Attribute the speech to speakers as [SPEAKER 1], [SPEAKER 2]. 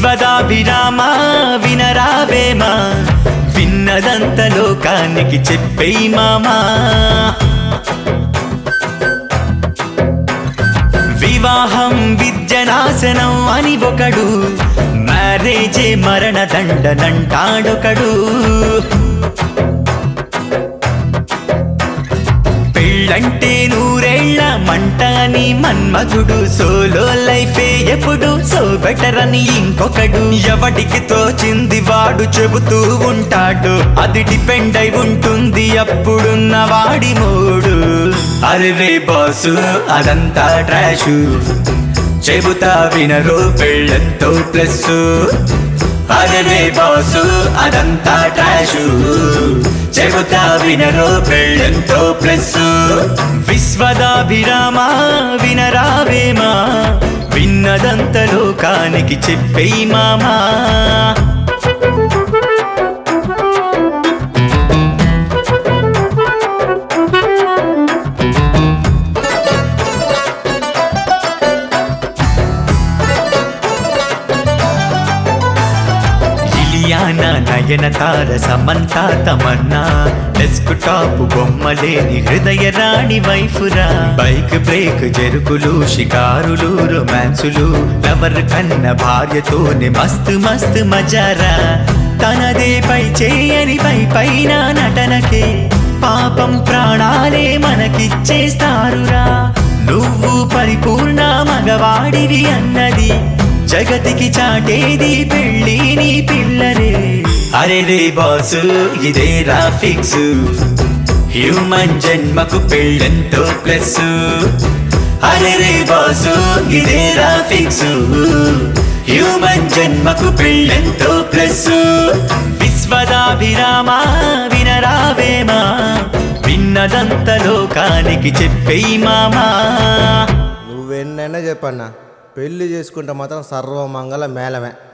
[SPEAKER 1] విశ్వదాభిరామ వినరావేమా విన్నదంత లోకానికి చెప్పేయి మామా వివాహం విద్యనాశనం అని ఒకడు మ్యారేజే మరణ దండనంటాడొకడు పెళ్ళంటే నూరేళ్ల మంట అని మన్మధుడు సోలో లైఫే ఎప్పుడు సో బెటర్ అని ఇంకొకడు ఎవడికి తోచింది వాడు చెబుతూ ఉంటాడు అది డిపెండ్ అయి ఉంటుంది అప్పుడున్న వాడి మూడు అరే రే బాసు అదంతా ట్రాషు చెబుతా వినరు పెళ్ళంతో ప్లస్ అరే రే బాసు అదంతా ట్రాషు చెబుతా వినరు పెళ్ళంతో ప్లస్ విశ్వదాభిరామ వినరావేమా విన్నదంత లోకానికి చెప్పేయి మామా Ileana Nayanthara Samantha Tamannaah desktop బొమ్మలేని హృదయ రాణి వైఫురా బైక్ బ్రేక్ జరుకులు షికారులు రొమాన్సులు లవర్ కన్న భార్యతోనే మస్తు మస్తు మజారా తనదే పై చేయని పై పైన నటనకే పాపం ప్రాణాలే మనకిచ్చేస్తారురా నువ్వు పరిపూర్ణ మగవాడివి అన్నది జగతికి చాటేది పెళ్ళి నీ పిల్లరే అరే రే బాసు ఇదే ఫిక్స్ హ్యూమన్ జన్మకు పెళ్ళంతో ప్లస్ అరే రే బాసు ఇదే ఫిక్స్ హ్యూమన్ జన్మకు పెళ్ళంతో ప్లస్ విశ్వదాభిరామ వినరావేమా విన్నదంత లోకానికి చెప్పేయి మామా
[SPEAKER 2] నువ్వెన్నైనా చెప్పన్నా పెళ్లి చేసుకుంటే మాత్రం సర్వమంగళ మేళమే